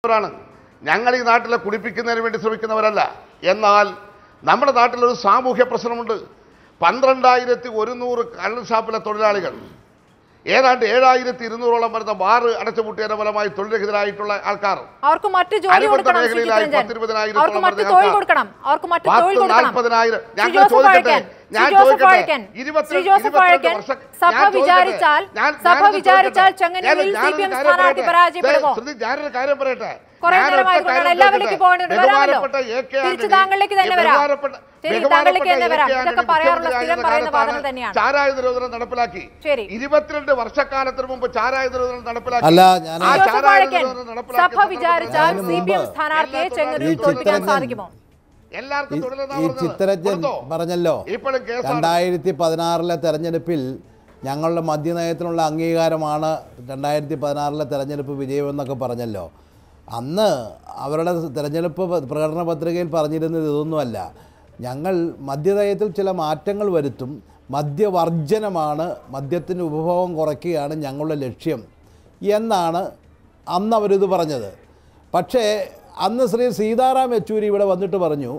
ാണ് ഞങ്ങൾ ഈ നാട്ടിലെ കുടിപ്പിക്കുന്നതിന് വേണ്ടി ശ്രമിക്കുന്നവരല്ല എന്നാൽ നമ്മുടെ നാട്ടിലൊരു സാമൂഹ്യ പ്രശ്നമുണ്ട് പന്ത്രണ്ടായിരത്തി ഒരുന്നൂറ് കള്ള് ഷാപ്പിലെ തൊഴിലാളികൾ ഏതാണ്ട് ഏഴായിരത്തി ഇരുന്നൂറോളം വരുന്ന ബാറ് അടച്ചുപൂട്ടിയതിന്റെ ഫലമായി തൊഴിൽരഹിതരായിട്ടുള്ള ആൾക്കാർ അവർക്ക് മറ്റ് ജോലി അനുബന്ധ കൊടുക്കണം ശ്രീ മേഖലയിലായി ചിത്തരഞ്ജൻ പത്തിരുപതിനായിരത്തോളം അവർക്ക് മറ്റ് വരുന്ന തൊഴിൽ ആൾക്കാർ. കൊടുക്കണം അവർക്ക് മറ്റ് പത്ത് തൊഴിൽ കൊടുക്കണം നാൽപ്പതിനായിരം ശ്രീ ഞങ്ങൾ ജോസഫ് ചോദിക്കട്ടെ വാഴക്കൻ, ഞാൻ ശ്രീ ജോസഫ് ചോദിക്കട്ടെ വാഴക്കൻ, ഇരുപത്തി- ശ്രീ ജോസഫ് ഇരുപത്തിരണ്ട് വാഴക്കൻ, വർഷം- സഭ ഞാൻ ചോദിക്കട്ടെ. വിചാരിച്ചാൽ ഞാൻ- സഭ ഞാനൊന്ന് വിചാരിച്ചാൽ ചോദിക്കട്ടെ. ചെങ്ങന്നൂരിൽ ഞാനൊരു സി പി എം കാര്യം സ്ഥാനാർത്ഥി പറയട്ടെ. പരാജയപ്പെടുമോ ശ്രുതി, ഞാനൊരു കാര്യം പറയട്ടെ കുറേ ഞാൻ നേരമായി ഒറ്റ കൊണ്ടാണ് കാര്യം എല്ലാവരിലേക്ക് ചോദിക്കട്ടെ. പോകേണ്ടത് വരാമല്ലോ ബഹുമാനപ്പെട്ട എ കെ തിരിച്ച് ആന്റണി, താങ്കളിലേക്ക് തന്നെ ഈ വരാം ബഹുമാനപ്പെട്ട- ശരി ബഹുമാനപ്പെട്ട താങ്കളിലേക്ക് തന്നെ എ കെ വരാം ആന്റണി ഇതൊക്കെ പറയാറുള്ള സ്ഥിരം മുഖ്യമന്ത്രിയായിരുന്ന പറയുന്ന വാദങ്ങൾ കാലത്താണ് തന്നെയാണ് ചാരായ നിരോധനം നടപ്പിലാക്കി ശരി. ഇരുപത്തിരണ്ട് വർഷക്കാലത്തിന് മുമ്പ് ചാരായ നിരോധനം നടപ്പിലാക്കി അല്ല, ഞാൻ- ആ ജോസഫ് ചാരായ വാഴക്കൻ നിരോധനം നടപ്പിലാക്കിയ സഭ വിചാരിച്ചാൽ അതിനു സി പി എം മുമ്പ് സ്ഥാനാർത്ഥിയെ എല്ലാ ചെങ്ങന്നൂരിൽ ഈ തോൽപ്പിക്കാൻ ചിത്രരഞ്ജൻ സാധിക്കുമോ എല്ലാവർക്കും ഈ- തൊഴിലെന്നാ ഈ പറഞ്ഞത്. ചിത്രരഞ്ജൻ കൊടുത്തോ? പറഞ്ഞല്ലോ ഇപ്പോഴും കേസാണ് രണ്ടായിരത്തി പതിനാറിലെ തെരഞ്ഞെടുപ്പിൽ ഞങ്ങളുടെ മദ്യനയത്തിനുള്ള അംഗീകാരമാണ് രണ്ടായിരത്തി പതിനാറിലെ തെരഞ്ഞെടുപ്പ് വിജയമെന്നൊക്കെ പറഞ്ഞല്ലോ അന്ന് അവരുടെ തെരഞ്ഞെടുപ്പ് പ- പ്രകടന പത്രികയിൽ പറഞ്ഞിരുന്നത് ഇതൊന്നുമല്ല ഞങ്ങൾ മദ്യനയത്തിൽ ചില മാറ്റങ്ങൾ വരുത്തും മദ്യവർജനമാണ് മദ്യത്തിൻ്റെ ഉപഭോഗം കുറയ്ക്കുകയാണ് ഞങ്ങളുടെ ലക്ഷ്യം എന്നാണ് അന്ന് അവരിത് പറഞ്ഞത് പക്ഷേ അന്ന് ശ്രീ സീതാറാം യെച്ചൂരി ഇവിടെ വന്നിട്ട് പറഞ്ഞു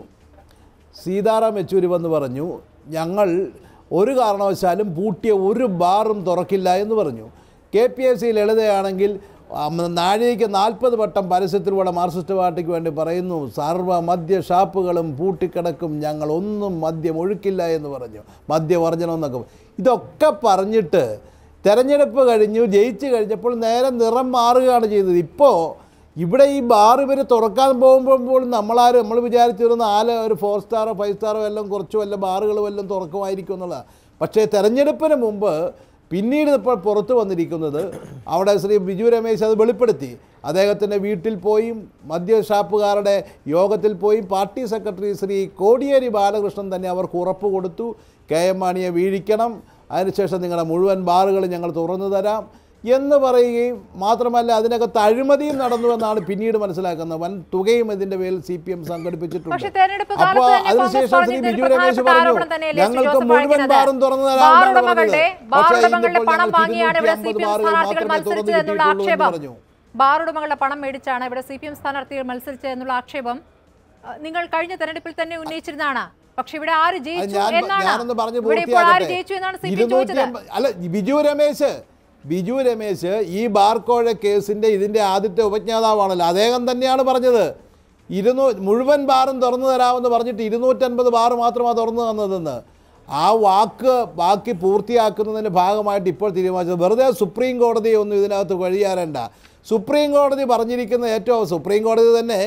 സീതാറാം യെച്ചൂരി വന്ന് പറഞ്ഞു ഞങ്ങൾ ഒരു കാരണവശാലും പൂട്ടിയ ഒരു ബാറും തുറക്കില്ല എന്ന് പറഞ്ഞു കെ പി എസ് സി ലളിതയാണെങ്കിൽ അം, നാഴികയ്ക്ക് നാൽപ്പത് വട്ടം പരസ്യത്തിലൂടെ മാർക്സിസ്റ്റ് പാർട്ടിക്ക് വേണ്ടി പറയുന്നു സർവ്വ മദ്യ ഷാപ്പുകളും പൂട്ടിക്കിടക്കും ഞങ്ങൾ ഒന്നും മദ്യം ഒഴുക്കില്ല എന്ന് പറഞ്ഞു മദ്യവർജനം എന്നൊക്കെ ഇതൊക്കെ പറഞ്ഞിട്ട് തെരഞ്ഞെടുപ്പ് കഴിഞ്ഞു ജയിച്ചു കഴിഞ്ഞപ്പോൾ നേരെ നിറം മാറുകയാണ് ചെയ്തത് ഇപ്പോൾ ഇവിടെ ഈ ബാർ ഇവർ തുറക്കാൻ പോകുമ്പോൾ നമ്മളാരും നമ്മൾ വിചാരിച്ചിരുന്ന നാല് ഒരു ഫോർ സ്റ്റാറോ ഫൈവ് സ്റ്റാറോ എല്ലാം കുറച്ച് വല്ല ബാറുകൾ വല്ലതും തുറക്കുമായിരിക്കും എന്നുള്ളതാണ് പക്ഷേ തെരഞ്ഞെടുപ്പിന് മുമ്പ് പിന്നീട് ഇപ്പോൾ പുറത്തു വന്നിരിക്കുന്നത് അവിടെ ശ്രീ ബിജു രമേശ് അത് വെളിപ്പെടുത്തി അദ്ദേഹത്തിൻ്റെ വീട്ടിൽ പോയി മദ്യ ഷാപ്പുകാരുടെ യോഗത്തിൽ പോയി പാർട്ടി സെക്രട്ടറി ശ്രീ കോടിയേരി ബാലകൃഷ്ണൻ തന്നെ അവർക്ക് ഉറപ്പ് കൊടുത്തു കെ എം മാണിയെ വീഴിക്കണം അതിനുശേഷം നിങ്ങളുടെ മുഴുവൻ ബാറുകൾ ഞങ്ങൾ തുറന്നു തരാം എന്ന് പറയുകയും മാത്രമല്ല അതിനകത്ത് അഴിമതിയും നടന്നുവെന്നാണ് പിന്നീട് മനസ്സിലാക്കുന്നത് വൻ തുകയും ഇതിന്റെ പേരിൽ സി പി എം സംഘടിപ്പിച്ചിട്ടുണ്ട് പക്ഷേ തെരഞ്ഞെടുപ്പ് അപ്പോൾ കാലത്ത് തന്നെ അതിനുശേഷം കോൺഗ്രസ് ശ്രീ പറഞ്ഞത് ബിജു ഒരു രമേശ് പ്രധാനപ്പെട്ട പറഞ്ഞു ആരോപണം തന്നെയല്ലേ ശ്രീ ഞങ്ങൾക്ക് ജോസഫ് മുഴുവൻ വാഴ്ക്കുന്നത്? ബാറും തുറന്നു ബാർ തരാമെന്നാണ് പറഞ്ഞത് ഉടമകളുടെ ബാർ പക്ഷേ ഉടമകളുടെ ഇന്നിപ്പോൾ പണം ഞങ്ങൾക്ക് വാങ്ങിയാണ് ഇവിടെ സി പി എം 250 ബാറുകൾ സ്ഥാനാർത്ഥികൾ മാത്രമേ തുറന്നു മത്സരിച്ചത് എന്നുള്ള കിട്ടിയിട്ടുള്ളൂ എന്ന് ആക്ഷേപം പറഞ്ഞു ബാർ ഉടമകളുടെ പണം മേടിച്ചാണ് ഇവിടെ സി പി എം സ്ഥാനാർത്ഥികൾ മത്സരിച്ചത് എന്നുള്ള ആക്ഷേപം അഹ്, നിങ്ങൾ കഴിഞ്ഞ തെരഞ്ഞെടുപ്പിൽ തന്നെ ഉന്നയിച്ചിരുന്നതാണ് പക്ഷെ ഇവിടെ ആര് അത് ജയിച്ചു ഞാൻ എന്നാണ് ഞാനൊന്ന് പറഞ്ഞ് ഇവിടെ ഇപ്പോൾ ആര് പൂർത്തിയാക്കട്ടെ ജയിച്ചു എന്നാണ് സി പി എം ഇരുന്നൂറ്റി ചോദിച്ചത് അമ്പ- അല്ല ബിജു രമേശ് ബിജു രമേശ് ഈ ബാർക്കോഴ കേസിന്റെ ഇതിന്റെ ആദ്യത്തെ ഉപജ്ഞാതാവാണല്ലോ അദ്ദേഹം തന്നെയാണ് പറഞ്ഞത് ഇരുന്നൂ മുഴുവൻ ബാറും തുറന്നു തരാമെന്ന് പറഞ്ഞിട്ട് ഇരുന്നൂറ്റൻപത് ബാർ മാത്രമാണ് തുറന്നു തന്നതെന്ന് ആ വാക്ക് ബാക്കി പൂർത്തിയാക്കുന്നതിൻ്റെ ഭാഗമായിട്ട് ഇപ്പോൾ തീരുമാനിച്ചത് വെറുതെ സുപ്രീം കോടതിയെ ഒന്നും ഇതിനകത്ത് വഴിയാറേണ്ട സുപ്രീം കോടതി പറഞ്ഞിരിക്കുന്ന ഏറ്റവും സുപ്രീം കോടതി തന്നെ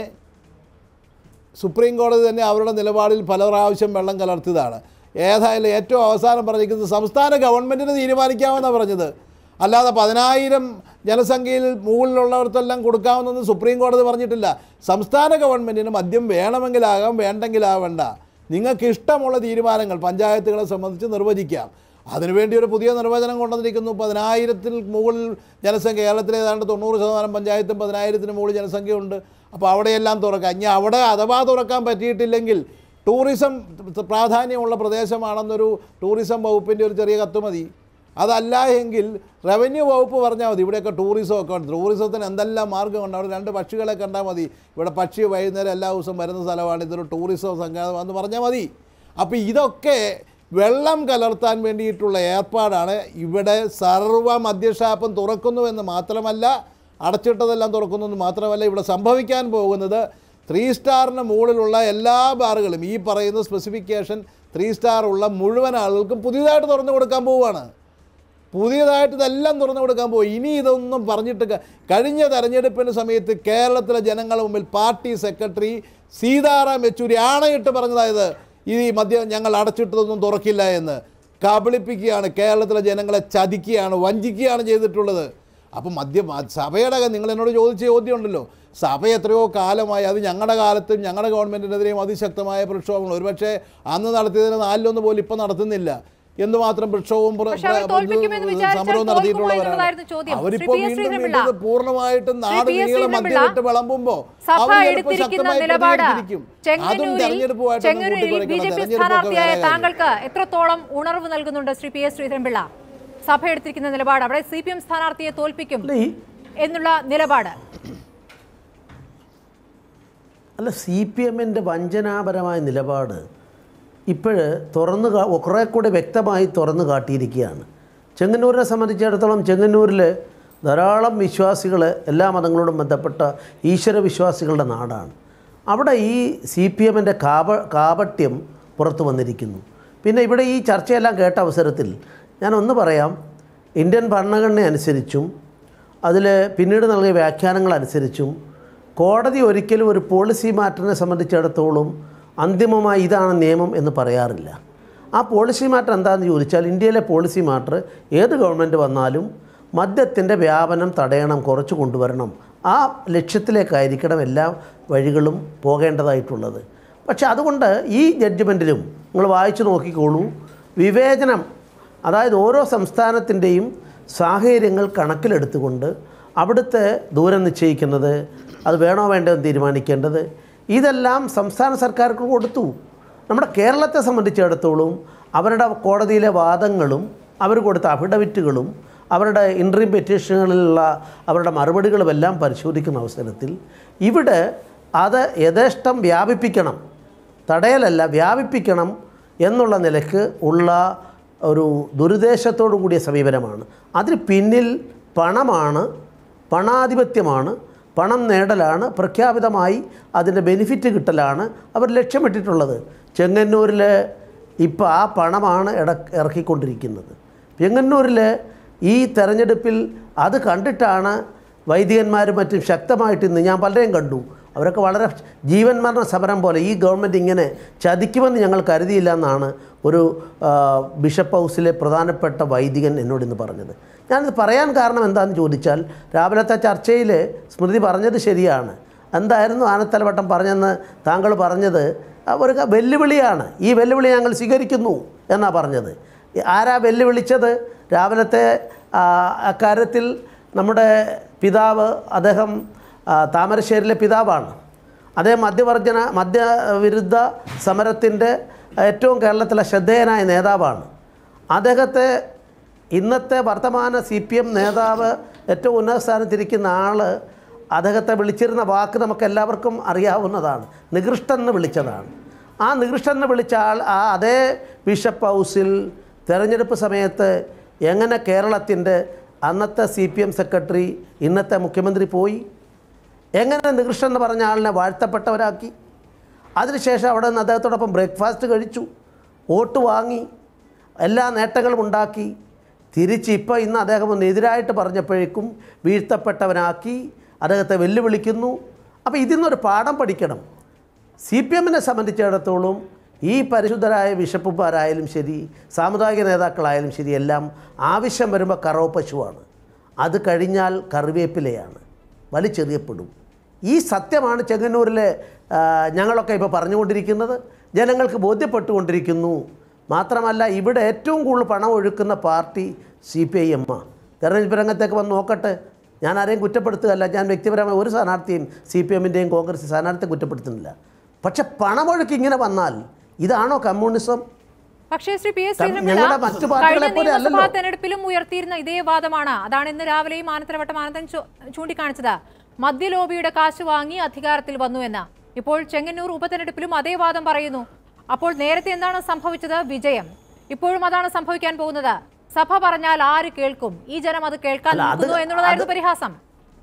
സുപ്രീം കോടതി തന്നെ അവരുടെ നിലപാടിൽ പല പ്രാവശ്യം വെള്ളം കലർത്തിയതാണ് ഏതായാലും ഏറ്റവും അവസാനം പറഞ്ഞിരിക്കുന്നത് സംസ്ഥാന ഗവൺമെൻറ്റിന് തീരുമാനിക്കാമെന്നാണ് പറഞ്ഞത് അല്ലാതെ പതിനായിരം ജനസംഖ്യയിൽ മുകളിലുള്ളവർക്കെല്ലാം കൊടുക്കാമെന്നൊന്നും സുപ്രീം കോടതി പറഞ്ഞിട്ടില്ല സംസ്ഥാന ഗവൺമെൻറ്റിന് മദ്യം വേണമെങ്കിലാകാം വേണ്ടെങ്കിലാവേണ്ട നിങ്ങൾക്ക് ഇഷ്ടമുള്ള തീരുമാനങ്ങൾ പഞ്ചായത്തുകളെ സംബന്ധിച്ച് നിർവചിക്കാം അതിനുവേണ്ടി ഒരു പുതിയ നിർവചനം കൊണ്ടുവന്നിരിക്കുന്നു പതിനായിരത്തിൽ മുകളിൽ ജനസംഖ്യ കേരളത്തിലെ ഏതാണ്ട് തൊണ്ണൂറ് ശതമാനം പഞ്ചായത്തും പതിനായിരത്തിന് മുകളിൽ ജനസംഖ്യയുണ്ട് അപ്പോൾ അവിടെയെല്ലാം തുറക്കാം ഇനി അവിടെ അഥവാ തുറക്കാൻ പറ്റിയിട്ടില്ലെങ്കിൽ ടൂറിസം പ്രാധാന്യമുള്ള പ്രദേശമാണെന്നൊരു ടൂറിസം വകുപ്പിൻ്റെ ഒരു ചെറിയ കത്ത് മതി അതല്ല എങ്കിൽ റവന്യൂ വകുപ്പ് പറഞ്ഞാൽ മതി ഇവിടെയൊക്കെ ടൂറിസം ഒക്കെ ഉണ്ട് ടൂറിസത്തിന് എന്തെല്ലാം മാർഗ്ഗമുണ്ട് അവിടെ രണ്ട് പക്ഷികളെ കണ്ടാൽ മതി ഇവിടെ പക്ഷി വൈകുന്നേരം എല്ലാ ദിവസവും വരുന്ന സ്ഥലമാണ് ഇതൊരു ടൂറിസം സംഘാതമാണെന്ന് പറഞ്ഞാൽ മതി അപ്പോൾ ഇതൊക്കെ വെള്ളം കലർത്താൻ വേണ്ടിയിട്ടുള്ള ഏർപ്പാടാണ് ഇവിടെ സർവ്വ മദ്യഷാപ്പും തുറക്കുന്നുവെന്ന് മാത്രമല്ല അടച്ചിട്ടതെല്ലാം തുറക്കുന്നു മാത്രമല്ല ഇവിടെ സംഭവിക്കാൻ പോകുന്നത് ത്രീ സ്റ്റാറിന് മുകളിലുള്ള എല്ലാ ബാറുകളും ഈ പറയുന്ന സ്പെസിഫിക്കേഷൻ ത്രീ സ്റ്റാർ ഉള്ള മുഴുവൻ ആളുകൾക്കും പുതിയതായിട്ട് തുറന്നു കൊടുക്കാൻ പോവുകയാണ് പുതിയതായിട്ട് ഇതെല്ലാം തുറന്നു കൊടുക്കാൻ പോകും ഇനി ഇതൊന്നും പറഞ്ഞിട്ട് ക- കഴിഞ്ഞ തെരഞ്ഞെടുപ്പിന് സമയത്ത് കേരളത്തിലെ ജനങ്ങളുടെ മുമ്പിൽ പാർട്ടി സെക്രട്ടറി സീതാറാം യെച്ചൂരി ആണയിട്ട് പറഞ്ഞതായത് ഈ മദ്യം ഞങ്ങൾ അടച്ചിട്ടതൊന്നും തുറക്കില്ല എന്ന് കബളിപ്പിക്കുകയാണ് കേരളത്തിലെ ജനങ്ങളെ ചതിക്കുകയാണ് വഞ്ചിക്കുകയാണ് ചെയ്തിട്ടുള്ളത് അപ്പം മദ്യം ആ സഭയുടെ ക- നിങ്ങൾ എന്നോട് ചോദിച്ച ചോദ്യമുണ്ടല്ലോ സഭ എത്രയോ കാലമായി അത് ഞങ്ങളുടെ കാലത്തും ഞങ്ങളുടെ ഗവൺമെൻറ്റിനെതിരെയും അതിശക്തമായ പ്രക്ഷോഭങ്ങൾ ഒരുപക്ഷെ അന്ന് നടത്തിയതിന് നാലിലൊന്ന് പോലും ഇപ്പം നടത്തുന്നില്ല എന്തുമാത്രം പ്രക്ഷോഭവും പ്ര- പക്ഷേ അവർ പ്ര- തോൽപ്പിക്കുമെന്ന് വിചാരിച്ചാൽ സമരവും തോൽക്കുമോ നടത്തിയിട്ടുള്ളവരാണ് എന്നുള്ളതായിരുന്നു ചോദ്യം. അവരിപ്പോ ശ്രീ പി. എസ്. വീണ്ടും ശ്രീധരൻപിള്ള. വീണ്ടും ഇത് പൂർണ്ണമായിട്ടും നാട് പി. എസ്. നീളം ശ്രീധരൻപിള്ള, മദ്യമിട്ട് വിളമ്പുമ്പോ സഭ അവർ ചിലപ്പോൾ എടുത്തിരിക്കുന്ന ശക്തമായി നിലപാട് പ്രതികരിച്ചിരിക്കും. അതും ചെങ്ങന്നൂരിൽ തെരഞ്ഞെടുപ്പുമായിട്ടൊന്നും ചെങ്ങന്നൂരിൽ ബി കൂട്ടിക്കുഴയ്ക്കണം. ജെ പി തെരഞ്ഞെടുപ്പൊക്കെ സ്ഥാനാർത്ഥിയായ വേറെ കാര്യം. താങ്കൾക്ക് എത്രത്തോളം ഉണർവ് നൽകുന്നുണ്ട് ശ്രീ പി എസ് ശ്രീധരൻപിള്ള സഭ എടുത്തിരിക്കുന്ന നിലപാട് അവിടെ സി പി എം സ്ഥാനാർത്ഥിയെ തോൽപ്പിക്കും അല്ല ഈ എന്നുള്ള നിലപാട് അല്ല സി പി എമ്മിൻ്റെ വഞ്ചനാപരമായ നിലപാട് ഇപ്പോഴ് തുറന്നു കാ കുറേ കൂടെ വ്യക്തമായി തുറന്നു കാട്ടിയിരിക്കുകയാണ് ചെങ്ങന്നൂരിനെ സംബന്ധിച്ചിടത്തോളം ചെങ്ങന്നൂരിൽ ധാരാളം വിശ്വാസികൾ എല്ലാ മതങ്ങളോടും ബന്ധപ്പെട്ട ഈശ്വര വിശ്വാസികളുടെ നാടാണ് അവിടെ ഈ സി പി എമ്മിൻ്റെ കാപ കാപട്യം പുറത്തു വന്നിരിക്കുന്നു പിന്നെ ഇവിടെ ഈ ചർച്ചയെല്ലാം കേട്ട അവസരത്തിൽ ഞാൻ ഒന്ന് പറയാം ഇന്ത്യൻ ഭരണഘടന അനുസരിച്ചും അതിൽ പിന്നീട് നൽകിയ വ്യാഖ്യാനങ്ങൾ അനുസരിച്ചും കോടതി ഒരിക്കലും ഒരു പോളിസി മാറ്ററിനെ സംബന്ധിച്ചിടത്തോളം അന്തിമമായി ഇതാണ് നിയമം എന്ന് പറയാറില്ല ആ പോളിസി മാറ്റർ എന്താണെന്ന് ചോദിച്ചാൽ ഇന്ത്യയിലെ പോളിസി മാറ്റർ ഏത് ഗവൺമെൻറ് വന്നാലും മദ്യത്തിൻ്റെ വ്യാപനം തടയണം കുറച്ച് കൊണ്ടുവരണം ആ ലക്ഷ്യത്തിലേക്കായിരിക്കണം എല്ലാ വഴികളും പോകേണ്ടതായിട്ടുള്ളത് പക്ഷെ അതുകൊണ്ട് ഈ ജഡ്ജ്മെൻറ്റിലും നിങ്ങൾ വായിച്ചു നോക്കിക്കോളൂ വിവേചനം അതായത് ഓരോ സംസ്ഥാനത്തിൻ്റെയും സാഹചര്യങ്ങൾ കണക്കിലെടുത്തുകൊണ്ട് അവിടുത്തെ ദൂരം നിശ്ചയിക്കുന്നത് അത് വേണോ വേണ്ടോ എന്ന് തീരുമാനിക്കേണ്ടത് ഇതെല്ലാം സംസ്ഥാന സർക്കാർക്ക് കൊടുത്തു നമ്മുടെ കേരളത്തെ സംബന്ധിച്ചിടത്തോളം അവരുടെ കോടതിയിലെ വാദങ്ങളും അവർ കൊടുത്ത അഫിഡവിറ്റുകളും അവരുടെ ഇൻട്രീം പെറ്റീഷനുകളിലുള്ള അവരുടെ മറുപടികളുമെല്ലാം പരിശോധിക്കുന്ന അവസരത്തിൽ ഇവിടെ അത് യഥേഷ്ടം വ്യാപിപ്പിക്കണം തടയലല്ല വ്യാപിപ്പിക്കണം എന്നുള്ള നിലക്ക് ഉള്ള ഒരു ദുരുദ്ദേശത്തോടു കൂടിയ സമീപനമാണ് അതിന് പിന്നിൽ പണമാണ് പണാധിപത്യമാണ് പണം നേടലാണ് പ്രഖ്യാപിതമായി അതിൻ്റെ ബെനിഫിറ്റ് കിട്ടലാണ് അവർ ലക്ഷ്യമിട്ടിട്ടുള്ളത് ചെങ്ങന്നൂരിൽ ഇപ്പോൾ ആ പണമാണ് ഇട ഇറക്കിക്കൊണ്ടിരിക്കുന്നത് ചെങ്ങന്നൂരിൽ ഈ തെരഞ്ഞെടുപ്പിൽ അത് കണ്ടിട്ടാണ് വൈദികന്മാരും മറ്റും ശക്തമായിട്ട് ഇന്ന് ഞാൻ പലരെയും കണ്ടു അവരൊക്കെ വളരെ ജീവൻ മരണ സമരം പോലെ ഈ ഗവൺമെൻറ് ഇങ്ങനെ ചതിക്കുമെന്ന് ഞങ്ങൾ കരുതിയില്ല എന്നാണ് ഒരു ആ, ബിഷപ്പ് ഹൗസിലെ പ്രധാനപ്പെട്ട വൈദികൻ എന്നോട് ഇന്ന് പറഞ്ഞത് ഞാനിത് പറയാൻ കാരണം എന്താണെന്ന് ചോദിച്ചാൽ രാവിലത്തെ ചർച്ചയിൽ സ്മൃതി പറഞ്ഞത് ശരിയാണ് എന്തായിരുന്നു ആനത്തലവട്ടം പറഞ്ഞെന്ന് താങ്കൾ പറഞ്ഞത് ഒരു ക- വെല്ലുവിളിയാണ് ഈ വെല്ലുവിളി ഞങ്ങൾ സ്വീകരിക്കുന്നു എന്നാണ് പറഞ്ഞത് ആരാ വെല്ലുവിളിച്ചത് രാവിലത്തെ ആ, അക്കാര്യത്തിൽ നമ്മുടെ പിതാവ് അദ്ദേഹം ആ, താമരശ്ശേരിയിലെ പിതാവാണ് അദ്ദേഹം മദ്യവർജന മദ്യവിരുദ്ധ സമരത്തിൻ്റെ ഏറ്റവും കേരളത്തിലെ ശ്രദ്ധേയനായ നേതാവാണ് അദ്ദേഹത്തെ ഇന്നത്തെ വർത്തമാന സി പി എം നേതാവ് ഏറ്റവും ഉന്നത സ്ഥാനത്തിരിക്കുന്ന ആൾ അദ്ദേഹത്തെ വിളിച്ചിരുന്ന വാക്ക് നമുക്ക് എല്ലാവർക്കും അറിയാവുന്നതാണ് നികൃഷ്ടെന്ന് വിളിച്ചതാണ് ആ നികൃഷ്ടെന്ന് വിളിച്ച ആൾ ആ അതേ ബിഷപ്പ് ഹൗസിൽ തെരഞ്ഞെടുപ്പ് സമയത്ത് എങ്ങനെ കേരളത്തിൻ്റെ അന്നത്തെ സി പി എം സെക്രട്ടറി ഇന്നത്തെ മുഖ്യമന്ത്രി പോയി എങ്ങനെ നികൃഷ്ടൻ എന്ന് പറഞ്ഞ ആളിനെ വാഴ്ത്തപ്പെട്ടവരാക്കി അതിനുശേഷം അവിടെ നിന്ന് അദ്ദേഹത്തോടൊപ്പം ബ്രേക്ക്ഫാസ്റ്റ് കഴിച്ചു വോട്ട് വാങ്ങി എല്ലാ നേട്ടങ്ങളും ഉണ്ടാക്കി തിരിച്ച് ഇപ്പോൾ ഇന്ന് അദ്ദേഹം ഒന്ന് എതിരായിട്ട് പറഞ്ഞപ്പോഴേക്കും വീഴ്ത്തപ്പെട്ടവനാക്കി അദ്ദേഹത്തെ വെല്ലുവിളിക്കുന്നു അപ്പോൾ ഇതിൽ നിന്നൊരു പാഠം പഠിക്കണം സി പി എമ്മിനെ സംബന്ധിച്ചിടത്തോളം ഈ പരിശുദ്ധരായ ബിഷപ്പുമാരായാലും ശരി സാമുദായിക നേതാക്കളായാലും ശരി എല്ലാം ആവശ്യം വരുമ്പോൾ കറവ പശുവാണ് അത് കഴിഞ്ഞാൽ കറിവേപ്പിലയാണ് വലിച്ചെറിയപ്പെടും ഈ സത്യമാണ് ചെങ്ങന്നൂരിലെ ആ, ഞങ്ങളൊക്കെ ഇപ്പോൾ പറഞ്ഞുകൊണ്ടിരിക്കുന്നത് ജനങ്ങൾക്ക് ബോധ്യപ്പെട്ടുകൊണ്ടിരിക്കുന്നു മാത്രമല്ല ഇവിടെ ഏറ്റവും കൂടുതൽ പണം ഒഴുക്കുന്ന party C P I M ആ തെരഞ്ഞെടുപ്പ് രംഗത്തേക്ക് വന്ന് നോക്കട്ടെ ഞാൻ ആരെയും കുറ്റപ്പെടുത്തുകയല്ല ഞാൻ വ്യക്തിപരമായ ഒരു സ്ഥാനാർത്ഥിയും സി പി എമ്മിൻ്റെയും കോൺഗ്രസ് സ്ഥാനാർത്ഥിയെ കുറ്റപ്പെടുത്തുന്നില്ല പക്ഷെ പണമൊഴുക്ക് ഇങ്ങനെ വന്നാൽ ഇതാണോ കമ്മ്യൂണിസം പക്ഷേ ശ്രീ പി എസ് കം- ശ്രീധരൻപിള്ള ഞങ്ങളുടെ മറ്റു പാർട്ടികളെ കഴിഞ്ഞ പോലെ നിയമസഭാ അല്ലല്ലോ. തെരഞ്ഞെടുപ്പിലും ഉയർത്തിയിരുന്ന ഇതേ വാദമാണ് അതാണ് ഇന്ന് രാവിലെയും ആനത്തലവട്ടം ആനന്ദൻ ചൂ- ചൂണ്ടിക്കാണിച്ചത് മദ്യലോബിയുടെ കാശ് വാങ്ങി അധികാരത്തിൽ വന്നു എന്ന് ഇപ്പോൾ ചെങ്ങന്നൂർ ഉപതെരഞ്ഞെടുപ്പിലും അതേ വാദം പറയുന്നു അപ്പോൾ നേരത്തെ എന്താണ് സംഭവിച്ചത് വിജയം ഇപ്പോഴും അതാണ് സംഭവിക്കാൻ പോകുന്നത് സഭ പറഞ്ഞാൽ ആര് കേൾക്കും ഈ ജനം അത് കേൾക്കാൻ അല്ല, അത് നിൽക്കുന്നു എന്നുള്ളതായിരുന്നു അത് പരിഹാസം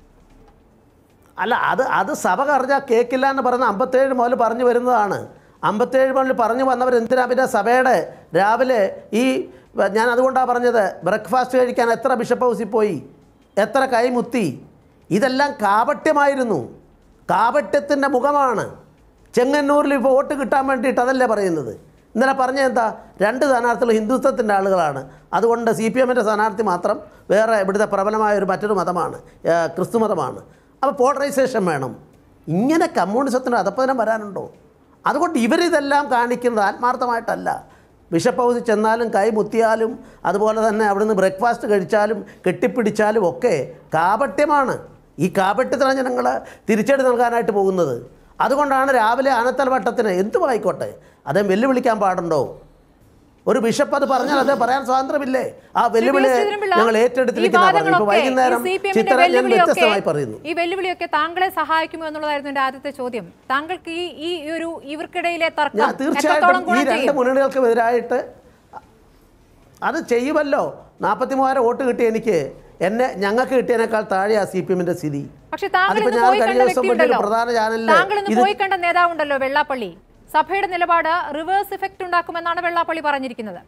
അല്ല അത് അത് സഭ പറഞ്ഞാൽ കേൾക്കില്ല എന്ന് പറയുന്ന അമ്പത്തേഴ് മുതൽ പറഞ്ഞു വരുന്നതാണ് അമ്പത്തേഴ് മുതൽ പറഞ്ഞു വന്നവർ എന്തിനാ പിന്നെ സഭയുടെ രാവിലെ ഈ ഞാൻ അതുകൊണ്ടാണ് പറഞ്ഞത് ബ്രേക്ക്ഫാസ്റ്റ് കഴിക്കാൻ എത്ര ബിഷപ്പ് ഹൗസിൽ പോയി എത്ര കൈമുത്തി ഇതെല്ലാം കാപട്യമായിരുന്നു കാപട്യത്തിൻ്റെ മുഖമാണ് ചെങ്ങന്നൂരിൽ ഇപ്പോൾ വോട്ട് കിട്ടാൻ വേണ്ടിയിട്ട് അതല്ലേ പറയുന്നത് ഇന്നലെ പറഞ്ഞ എന്താ രണ്ട് സ്ഥാനാർത്ഥികൾ ഹിന്ദുത്വത്തിൻ്റെ ആളുകളാണ് അതുകൊണ്ട് സി പി എമ്മിൻ്റെ സ്ഥാനാർത്ഥി മാത്രം വേറെ ഇവിടുത്തെ പ്രബലമായ ഒരു മറ്റൊരു മതമാണ് ഏ, ക്രിസ്തു മതമാണ് അപ്പോൾ പോളറൈസേഷൻ വേണം ഇങ്ങനെ കമ്മ്യൂണിസത്തിൻ്റെ അധപ്പതനം വരാനുണ്ടോ അതുകൊണ്ട് ഇവരിതെല്ലാം കാണിക്കുന്നത് ആത്മാർത്ഥമായിട്ടല്ല ബിഷപ്പ് ഹൗസിൽ ചെന്നാലും കൈ മുത്തിയാലും അതുപോലെ തന്നെ അവിടുന്ന് ബ്രേക്ക്ഫാസ്റ്റ് കഴിച്ചാലും കെട്ടിപ്പിടിച്ചാലും ഒക്കെ കാപട്യമാണ് ഈ കാപട്യത്തിനാണ് ജനങ്ങൾ തിരിച്ചടി നൽകാനായിട്ട് പോകുന്നത് അതുകൊണ്ടാണ് രാവിലെ ആനത്തൽ വട്ടത്തിന് എന്തുമായിക്കോട്ടെ അദ്ദേഹം വെല്ലുവിളിക്കാൻ പാടുണ്ടോ ഒരു ബിഷപ്പ് അത് പറഞ്ഞാൽ അത് പറയാൻ സ്വാതന്ത്ര്യമില്ലേ ആ വെല്ലുവിളി ശ്രീ പി. ശ്രീധരൻപിള്ള, ഞങ്ങൾ ഈ ഏറ്റെടുത്തിരിക്കുന്ന പറഞ്ഞു ഇപ്പൊ വാദങ്ങളൊക്കെ, വൈകുന്നേരം ഈ CPM ന്റെ ചിത്ര ഞാൻ വെല്ലുവിളിയൊക്കെ- വ്യത്യസ്തമായി പറയുന്നു ഈ വെല്ലുവിളിയൊക്കെ താങ്കളെ സഹായിക്കുമോ എന്നുള്ളതായിരുന്നു എന്റെ ആദ്യത്തെ ചോദ്യം താങ്കൾക്ക് ഈ ഈ ഒരു ഇവർക്കിടയിലെ തർക്കം ഞാൻ എത്രത്തോളം തീർച്ചയായിട്ടും ഈ ഗുണം രണ്ട് ചെയ്യും മുന്നണികൾക്കും എതിരായിട്ട് അത് ചെയ്യുമല്ലോ നാൽപ്പത്തി മൂവായിരം വോട്ട് കിട്ടി എനിക്ക് എന്നെ ഞങ്ങൾക്ക് കിട്ടിയതിനേക്കാൾ താഴെയാ സി പി എമ്മിന്റെ സ്ഥിതി പക്ഷെ താങ്കൾ അതിപ്പോ ഇന്ന് ഞാൻ പോയി കഴിഞ്ഞ കണ്ട ദിവസം വ്യക്തിയുണ്ടല്ലോ വലിയൊരു പ്രധാന ചാനലില് താങ്കൾ ഇന്ന് ഇത് പോയി കണ്ട നേതാവുണ്ടല്ലോ വെള്ളാപ്പള്ളി സഭയുടെ നിലപാട് റിവേഴ്സ് ഇഫക്റ്റ് ഉണ്ടാക്കുമെന്നാണ് വെള്ളാപ്പള്ളി പറഞ്ഞിരിക്കുന്നത്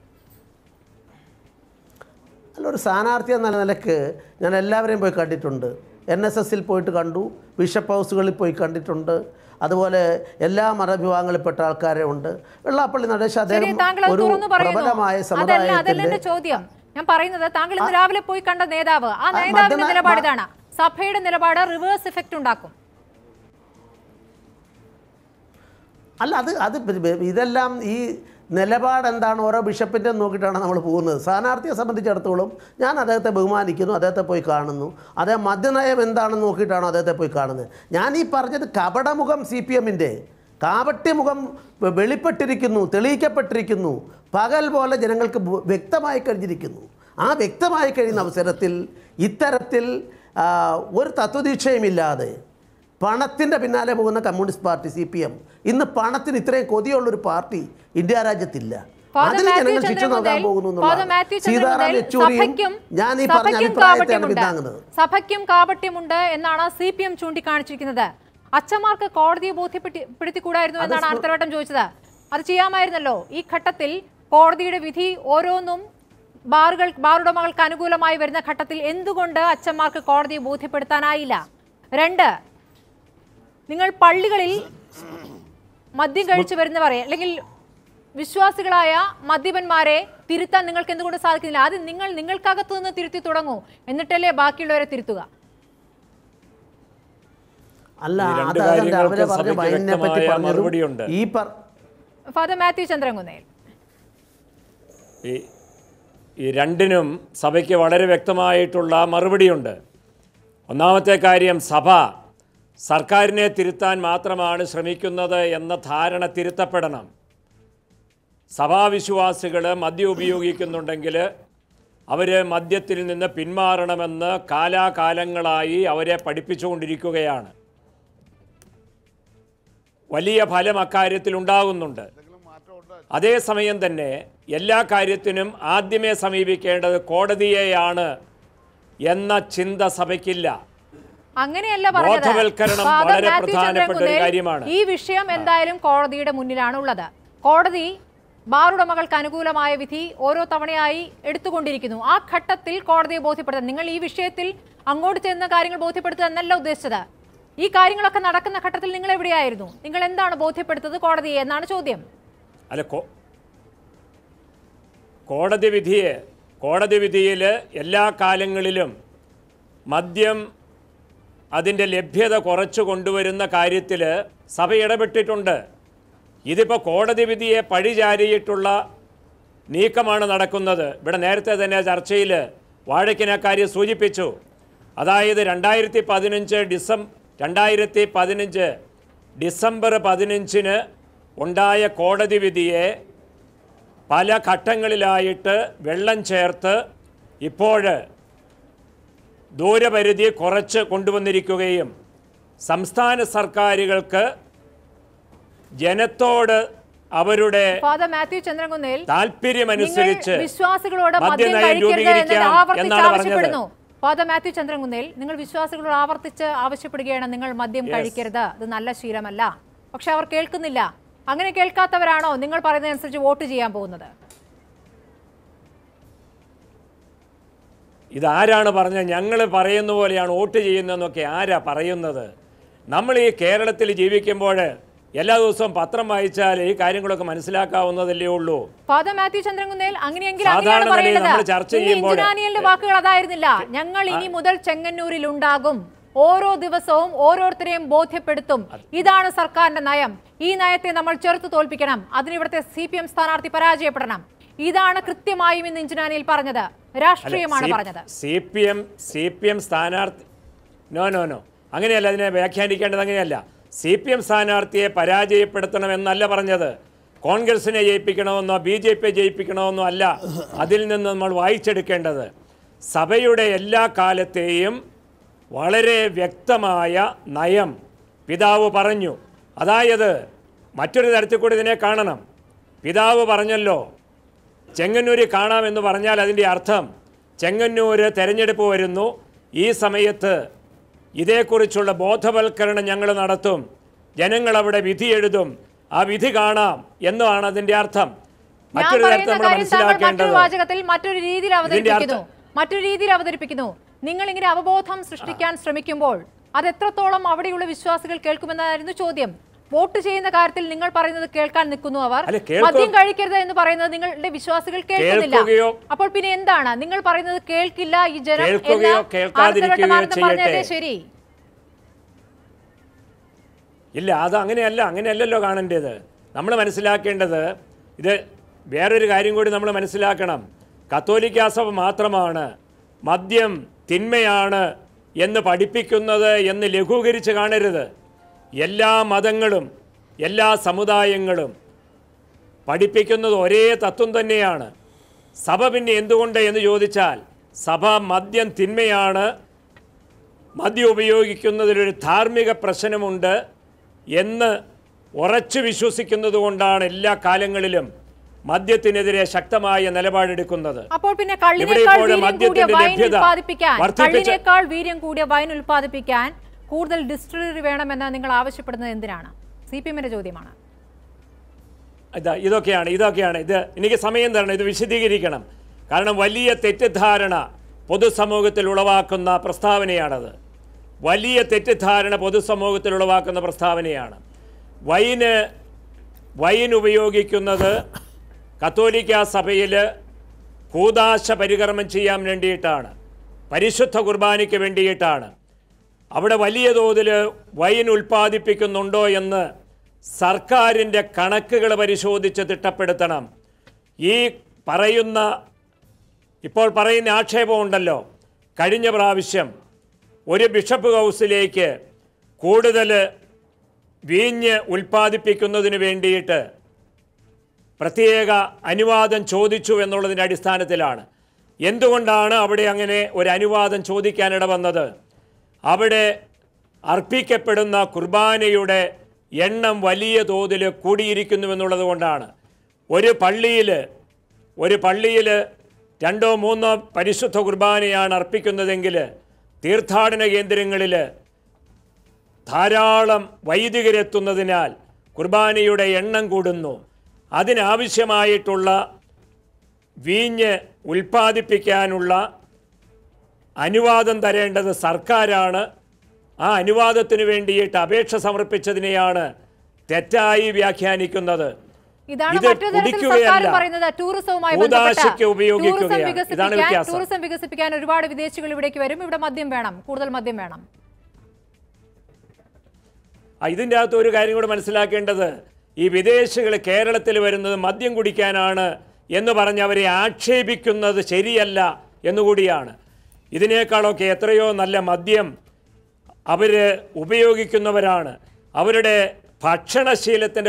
അല്ല ഒരു സ്ഥാനാർത്ഥി എന്ന നിലക്ക് ഞാൻ എല്ലാവരെയും പോയി കണ്ടിട്ടുണ്ട് എൻ എസ് എസിൽ പോയിട്ട് കണ്ടു ബിഷപ്പ് ഹൗസുകളിൽ പോയി കണ്ടിട്ടുണ്ട് അതുപോലെ എല്ലാ മതവിഭാഗങ്ങളിൽപ്പെട്ട ആൾക്കാരെ ഉണ്ട് വെള്ളാപ്പള്ളി നടേശ് ശരി അദ്ദേഹം താങ്കൾ അത് ഒരു തുറന്നു പ്രബലമായ പറയുന്നു അതല്ല അതല്ല സമുദായത്തിന്റെ എന്റെ ചോദ്യം ഞാൻ പറയുന്നത് താങ്കൾ ഇന്ന് രാവിലെ പോയി കണ്ട നേതാവ് ആ ആ, നേതാവിന്റെ മദ്യന- നിലപാട് മ- ഇതാണ് സഭയുടെ നിലപാട് റിവേഴ്സ് ഇഫക്റ്റ് ഉണ്ടാക്കും അല്ല അത് അത് ഇതെല്ലാം ഈ നിലപാട് എന്താണ് ഓരോ ബിഷപ്പിൻ്റെ നോക്കിയിട്ടാണ് നമ്മൾ പോകുന്നത് സ്ഥാനാർത്ഥിയെ സംബന്ധിച്ചിടത്തോളം ഞാൻ അദ്ദേഹത്തെ ബഹുമാനിക്കുന്നു അദ്ദേഹത്തെ പോയി കാണുന്നു അദ്ദേഹം മദ്യനയം എന്താണെന്ന് നോക്കിയിട്ടാണ് അദ്ദേഹത്തെ പോയി കാണുന്നത് ഞാൻ ഈ പറഞ്ഞത് കപടമുഖം സി പി എമ്മിൻ്റെ കാപട്യമുഖം വെ- വെളിപ്പെട്ടിരിക്കുന്നു തെളിയിക്കപ്പെട്ടിരിക്കുന്നു പകൽ പോലെ ജനങ്ങൾക്ക് ബു- വ്യക്തമായി കഴിഞ്ഞിരിക്കുന്നു ആ വ്യക്തമായി കഴിയുന്ന അവസരത്തിൽ ഇത്തരത്തിൽ ആ, ഒരു തത്വദീക്ഷയുമില്ലാതെ പണത്തിൻ്റെ പിന്നാലെ പോകുന്ന communist party C P M ഇന്ന് പണത്തിന് ഇത്രയും കൊതിയുള്ളൊരു പാർട്ടി ഇന്ത്യ രാജ്യത്തില്ല ഫാദർ അതിന് മാത്യു ജനങ്ങൾ ശിക്ഷ നൽകാൻ ചന്ദ്രമുതൽ പോകുന്നു ഫാദർ മാത്യു എന്നുള്ളതാണ്. സീതാറാം ചന്ദ്രമുതൽ യെച്ചൂരിയും സഭയ്ക്കും ഞാൻ ഈ പറഞ്ഞ സഭയ്ക്കും അഭിപ്രായത്തെയാണ് കാപട്യമുണ്ട് പിന്താങ്ങുന്നത് സഭയ്ക്കും കാപട്യമുണ്ട് എന്നാണ് സി പി എം ചൂണ്ടിക്കാണിച്ചിരിക്കുന്നത് അച്ഛന്മാർക്ക് കോടതിയെ ബോധ്യപ്പെടുത്തിക്കൂടായിരുന്നു എന്നാണ് അടുത്ത വട്ടം ചോദിച്ചത് അത് ചെയ്യാമായിരുന്നല്ലോ ഈ ഘട്ടത്തിൽ കോടതിയുടെ വിധി ഓരോന്നും ബാറുകൾ ബാറുടമകൾക്ക് അനുകൂലമായി വരുന്ന ഘട്ടത്തിൽ എന്തുകൊണ്ട് അച്ഛന്മാർക്ക് കോടതിയെ ബോധ്യപ്പെടുത്താനായില്ല രണ്ട് നിങ്ങൾ പള്ളികളിൽ മദ്യം കഴിച്ചു വരുന്നവരെ അല്ലെങ്കിൽ വിശ്വാസികളായ മദ്യപന്മാരെ തിരുത്താൻ നിങ്ങൾക്ക് എന്തുകൊണ്ട് സാധിക്കുന്നില്ല ആദ്യം നിങ്ങൾ നിങ്ങൾക്കകത്തു നിന്ന് തിരുത്തി തുടങ്ങൂ എന്നിട്ടല്ലേ ബാക്കിയുള്ളവരെ തിരുത്തുക അല്ല ഈ രണ്ട് അത് അതിന്റെ കാര്യങ്ങൾക്ക് അവരെ പറഞ്ഞ സഭയ്ക്ക് വൈനിനെ പറ്റി വ്യക്തമായ പറഞ്ഞതും മറുപടിയുണ്ട്. ഈ പറ ഫാദർ മാത്യു ചന്ദ്രൻകുന്നേൽ ഈ ഈ രണ്ടിനും സഭയ്ക്ക് വളരെ വ്യക്തമായിട്ടുള്ള മറുപടിയുണ്ട് ഒന്നാമത്തെ കാര്യം സഭ സർക്കാരിനെ തിരുത്താൻ മാത്രമാണ് ശ്രമിക്കുന്നത് എന്ന ധാരണ തിരുത്തപ്പെടണം സഭാവിശ്വാസികൾ മദ്യം ഉപയോഗിക്കുന്നുണ്ടെങ്കിൽ അവർ മദ്യത്തിൽ നിന്ന് പിന്മാറണമെന്ന് കാലാകാലങ്ങളായി അവരെ പഠിപ്പിച്ചുകൊണ്ടിരിക്കുകയാണ് വലിയ ഫലം അക്കാര്യത്തിൽ ഉണ്ടാകുന്നുണ്ട് അതേസമയം തന്നെ എല്ലാ കാര്യത്തിനും ആദ്യമേ സമീപിക്കേണ്ടത് കോടതിയെയാണ് എന്ന ചിന്ത സഭയ്ക്കില്ല അങ്ങനെയല്ല പറഞ്ഞത് ബോധവൽക്കരണം ഫാദർ വളരെ മാത്യു പ്രധാനപ്പെട്ട ഒരു ചന്ദ്രൻകുന്നേൽ കാര്യമാണ്. ഈ വിഷയം എന്തായാലും കോടതിയുടെ മുന്നിലാണ് ഉള്ളത് കോടതി ബാറുടമകൾക്ക് അനുകൂലമായ വിധി ഓരോ തവണയായി എടുത്തുകൊണ്ടിരിക്കുന്നു ആ ഘട്ടത്തിൽ കോടതിയെ ബോധ്യപ്പെടുത്താൻ നിങ്ങൾ ഈ വിഷയത്തിൽ അങ്ങോട്ട് ചെന്ന കാര്യങ്ങൾ ബോധ്യപ്പെടുത്തുക എന്നല്ല ഉദ്ദേശിച്ചത് ഈ കാര്യങ്ങളൊക്കെ നടക്കുന്ന ഘട്ടത്തിൽ നിങ്ങൾ എവിടെയായിരുന്നു നിങ്ങൾ എന്താണ് ബോധ്യപ്പെടുത്തത് കോടതിയെ എന്നാണ് ചോദ്യം അല്ല കോ കോടതി വിധിയെ കോടതി വിധിയിൽ എല്ലാ കാലങ്ങളിലും മദ്യം അതിൻ്റെ ലഭ്യത കുറച്ചു കൊണ്ടുവരുന്ന കാര്യത്തിൽ സഭ ഇടപെട്ടിട്ടുണ്ട് ഇതിപ്പോൾ കോടതി വിധിയെ പഴിചാരിയിട്ടുള്ള നീക്കമാണ് നടക്കുന്നത് ഇവിടെ നേരത്തെ തന്നെ ചർച്ചയിൽ വാഴക്കിന കാര്യം സൂചിപ്പിച്ചു അതായത് രണ്ടായിരത്തി പതിനഞ്ച് ഡിസം രണ്ടായിരത്തി പതിനഞ്ച് ഡിസംബർ പതിനഞ്ചിന് ഉണ്ടായ കോടതി വിധിയെ പല ഘട്ടങ്ങളിലായിട്ട് വെള്ളം ചേർത്ത് ഇപ്പോൾ ദൂരപരിധി കുറച്ച് കൊണ്ടുവന്നിരിക്കുകയും സംസ്ഥാന സർക്കാരുകൾക്ക് ജനത്തോട് അവരുടെ ഫാദർ മാത്യു ചന്ദ്രൻകുന്നേൽ താല്പര്യമനുസരിച്ച് നിങ്ങൾ വിശ്വാസികളോട് മദ്യം മദ്യനയം കഴിക്കരുത് എന്നത് രൂപീകരിക്കാം ആവർത്തിച്ച് എന്നാണ് പറഞ്ഞത് ആവശ്യപ്പെടുന്നു ഫാദർ മാത്യു ചന്ദ്രൻകുന്നേൽ നിങ്ങൾ വിശ്വാസികളോട് ആവർത്തിച്ച് ആവശ്യപ്പെടുകയാണ് നിങ്ങൾ മദ്യം കഴിക്കരുത് അത് നല്ല ശീലമല്ല പക്ഷെ അവർ കേൾക്കുന്നില്ല അങ്ങനെ കേൾക്കാത്തവരാണോ നിങ്ങൾ പറയുന്നതനുസരിച്ച് വോട്ട് ചെയ്യാൻ പോകുന്നത് ഇതാരാണ് പറഞ്ഞത് ഞങ്ങൾ പറയുന്ന പോലെയാണ് വോട്ട് ചെയ്യുന്നതെന്നൊക്കെ ആരാ പറയുന്നത് നമ്മൾ ഈ കേരളത്തിൽ ജീവിക്കുമ്പോൾ എല്ലാ ദിവസവും പത്രം വായിച്ചാൽ ഈ കാര്യങ്ങളൊക്കെ മനസ്സിലാക്കാവുന്നതല്ലേ ഉള്ളൂ ഫാദർ മാത്യു ചന്ദ്രൻകുന്നേൽ അങ്ങനെയെങ്കിൽ സാധാരണ അങ്ങനെയാണ് നിലയിൽ നമ്മൾ പറയേണ്ടത് ചർച്ച ഇന്ന് ചെയ്യുമ്പോൾ- ഇഞ്ചുനാനിയലിന്റെ വാക്കുകൾ അതായിരുന്നില്ല ഞങ്ങൾ ഇനി മുതൽ ചെങ്ങന്നൂരിൽ ഉണ്ടാകും ഓരോ ദിവസവും ഓരോരുത്തരെയും ബോധ്യപ്പെടുത്തും ഇതാണ് സർക്കാരിന്റെ നയം ഈ നയത്തെ നമ്മൾ ചെറുത്തു തോൽപ്പിക്കണം അതിന് ഇവിടുത്തെ സി പി എം സ്ഥാനാർത്ഥി പരാജയപ്പെടണം ഇതാണ് കൃത്യമായും ഇന്ന് ഇഞ്ചുനാനിയിൽ പറഞ്ഞത് രാഷ്ട്രീയമാണ് പറഞ്ഞത് C P M C P M സ്ഥാനാർത്ഥി നോ നോ നോ അങ്ങനെയല്ല അതിനെ വ്യാഖ്യാനിക്കേണ്ടത് അങ്ങനെയല്ല സി പി എം സ്ഥാനാർത്ഥിയെ പരാജയപ്പെടുത്തണമെന്നല്ല പറഞ്ഞത് കോൺഗ്രസിനെ ജയിപ്പിക്കണമെന്നോ ബി ജെ പിയെ ജയിപ്പിക്കണമെന്നോ അല്ല അതിൽ നിന്ന് നമ്മൾ വായിച്ചെടുക്കേണ്ടത് സഭയുടെ എല്ലാ കാലത്തെയും വളരെ വ്യക്തമായ നയം പിതാവ് പറഞ്ഞു അതായത് മറ്റൊരു തരത്തിൽ കൂടി ഇതിനെ കാണണം പിതാവ് പറഞ്ഞല്ലോ ചെങ്ങന്നൂര് കാണാമെന്ന് പറഞ്ഞാൽ അതിൻ്റെ അർത്ഥം ചെങ്ങന്നൂര് തെരഞ്ഞെടുപ്പ് വരുന്നു ഈ സമയത്ത് ഇതേക്കുറിച്ചുള്ള ബോധവൽക്കരണം ഞങ്ങൾ നടത്തും ജനങ്ങൾ അവിടെ വിധി എഴുതും ആ വിധി കാണാം എന്നാണ് അതിൻ്റെ അർത്ഥം ഞാൻ മറ്റൊരു തരത്തിൽ പറയുന്ന നമ്മൾ കാര്യം താങ്കൾ മറ്റൊരു മനസ്സിലാക്കേണ്ടത് വാചകത്തിൽ മറ്റൊരു രീതിയിൽ അവതരിപ്പിക്കുന്നു അർത്ഥം- മറ്റൊരു രീതിയിൽ അവതരിപ്പിക്കുന്നു നിങ്ങൾ ഇങ്ങനെ അവബോധം സൃഷ്ടിക്കാൻ ശ്രമിക്കുമ്പോൾ അത് എത്രത്തോളം അവിടെയുള്ള വിശ്വാസികൾ കേൾക്കുമെന്നായിരുന്നു ചോദ്യം വോട്ട് ചെയ്യുന്ന കാര്യത്തിൽ നിങ്ങൾ പറയുന്നത് കേൾക്കാൻ നിൽക്കുന്നു അവർ അല്ല, കേൾക്കോ- മദ്യം കഴിക്കരുത് എന്ന് പറയുന്നത് നിങ്ങളുടെ വിശ്വാസികൾ കേൾക്കുന്നില്ല കേൾക്കുകയോ- അപ്പോൾ പിന്നെ എന്താണ് നിങ്ങൾ പറയുന്നത് കേൾക്കില്ല ഈ ജനം കേൾക്കുകയോ എന്ന് കേൾക്കാതിരിക്കുകയോ ആനന്ദവട്ടമാനന്ദം പറഞ്ഞതേ ചെയ്യട്ടെ. ശരി ഇല്ല അത് അങ്ങനെയല്ല അങ്ങനെയല്ലല്ലോ കാണേണ്ടത് നമ്മൾ മനസ്സിലാക്കേണ്ടത് ഇത് വേറൊരു കാര്യം കൂടി നമ്മൾ മനസ്സിലാക്കണം കത്തോലിക്കാ സഭ മാത്രമാണ് മദ്യം തിന്മയാണ് എന്ന് പഠിപ്പിക്കുന്നത് എന്ന് ലഘൂകരിച്ച് കാണരുത് എല്ലാ മതങ്ങളും എല്ലാ സമുദായങ്ങളും പഠിപ്പിക്കുന്നത് ഒരേ തത്വം തന്നെയാണ് സഭ പിന്നെ എന്തുകൊണ്ട് എന്ന് ചോദിച്ചാൽ സഭ മദ്യം തിന്മയാണ് മദ്യം ഉപയോഗിക്കുന്നതിലൊരു ധാർമ്മിക പ്രശ്നമുണ്ട് എന്ന് ഉറച്ചു വിശ്വസിക്കുന്നത് കൊണ്ടാണ് എല്ലാ കാലങ്ങളിലും മദ്യത്തിനെതിരെ ശക്തമായ നിലപാടെടുക്കുന്നത് അപ്പോൾ പിന്നെ ഇവിടെ കള്ളിനേക്കാൾ ഇപ്പോൾ വീര്യം കൂടിയ മദ്യത്തിന്റെ വൈൻ ലഭ്യത ഉൽപ്പാദിപ്പിക്കാൻ വർദ്ധിപ്പിച്ച- കള്ളിനേക്കാൾ വീര്യം കൂടിയ വൈൻ ഉൽപ്പാദിപ്പിക്കാൻ കൂടുതൽ ഡിസ്റ്റിലറി വേണമെന്ന് നിങ്ങൾ ആവശ്യപ്പെടുന്നത് എന്തിനാണ് സി പി എമ്മിന്റെ ചോദ്യമാണ് ഇതാ ഇതൊക്കെയാണ് ഇതൊക്കെയാണ് ഇത് എനിക്ക് സമയം തരണം ഇത് വിശദീകരിക്കണം കാരണം വലിയ തെറ്റിദ്ധാരണ പൊതുസമൂഹത്തിൽ ഉളവാക്കുന്ന പ്രസ്താവനയാണത് വലിയ തെറ്റിദ്ധാരണ പൊതുസമൂഹത്തിൽ ഉളവാക്കുന്ന പ്രസ്താവനയാണ് വൈന് വൈൻ ഉപയോഗിക്കുന്നത് കത്തോലിക്ക സഭയിൽ കൂതാശ പരികർമ്മം ചെയ്യാൻ വേണ്ടിയിട്ടാണ് പരിശുദ്ധ കുർബാനയ്ക്ക് വേണ്ടിയിട്ടാണ് അവിടെ വലിയ തോതിൽ വൈൻ ഉൽപ്പാദിപ്പിക്കുന്നുണ്ടോ എന്ന് സർക്കാരിൻ്റെ കണക്കുകൾ പരിശോധിച്ച് തിട്ടപ്പെടുത്തണം ഈ പറയുന്ന ഇപ്പോൾ പറയുന്ന ആക്ഷേപമുണ്ടല്ലോ കഴിഞ്ഞ പ്രാവശ്യം ഒരു ബിഷപ്പ് ഹൗസിലേക്ക് കൂടുതൽ വീഞ്ഞ് ഉൽപ്പാദിപ്പിക്കുന്നതിന് വേണ്ടിയിട്ട് പ്രത്യേക അനുവാദം ചോദിച്ചു എന്നുള്ളതിൻ്റെ അടിസ്ഥാനത്തിലാണ് എന്തുകൊണ്ടാണ് അവിടെ അങ്ങനെ ഒരു അനുവാദം ചോദിക്കാനിട വന്നത് അവിടെ അർപ്പിക്കപ്പെടുന്ന കുർബാനയുടെ എണ്ണം വലിയ തോതിൽ കൂടിയിരിക്കുന്നു എന്നുള്ളത് കൊണ്ടാണ് ഒരു പള്ളിയിൽ ഒരു പള്ളിയിൽ രണ്ടോ മൂന്നോ പരിശുദ്ധ കുർബാനയാണ് അർപ്പിക്കുന്നതെങ്കിൽ തീർത്ഥാടന കേന്ദ്രങ്ങളിൽ ധാരാളം വൈദികരെത്തുന്നതിനാൽ കുർബാനയുടെ എണ്ണം കൂടുന്നു അതിനാവശ്യമായിട്ടുള്ള വീഞ്ഞ് ഉൽപ്പാദിപ്പിക്കാനുള്ള അനുവാദം തരേണ്ടത് സർക്കാരാണ് ആ അനുവാദത്തിന് വേണ്ടിയിട്ട് അപേക്ഷ സമർപ്പിച്ചതിനെയാണ് തെറ്റായി വ്യാഖ്യാനിക്കുന്നത് ഇതാണ് ഇത് മറ്റൊരു തരത്തിൽ സർക്കാർ കുടിക്കുകയല്ല. പറയുന്നത് ടൂറിസവുമായി കൂദാശയ്ക്ക് ബന്ധപ്പെട്ട് ഉപയോഗിക്കുകയാണ്. ടൂറിസം ഇതാണ് വികസിപ്പിക്കാൻ വ്യത്യാസം. ടൂറിസം വികസിപ്പിക്കാൻ ഒരുപാട് വിദേശികൾ ഇവിടേക്ക് വരും ഇവിടെ മദ്യം വേണം കൂടുതൽ മദ്യം വേണം ആ, ഇതിൻ്റെ അകത്ത് ഒരു കാര്യം കൂടെ മനസ്സിലാക്കേണ്ടത് ഈ വിദേശികൾ കേരളത്തിൽ വരുന്നത് മദ്യം കുടിക്കാനാണ് എന്ന് പറഞ്ഞ് അവരെ ആക്ഷേപിക്കുന്നത് ശരിയല്ല എന്നുകൂടിയാണ് ഇതിനേക്കാളൊക്കെ എത്രയോ നല്ല മദ്യം അവർ ഉപയോഗിക്കുന്നവരാണ് അവരുടെ ഭക്ഷണശീലത്തിൻ്റെ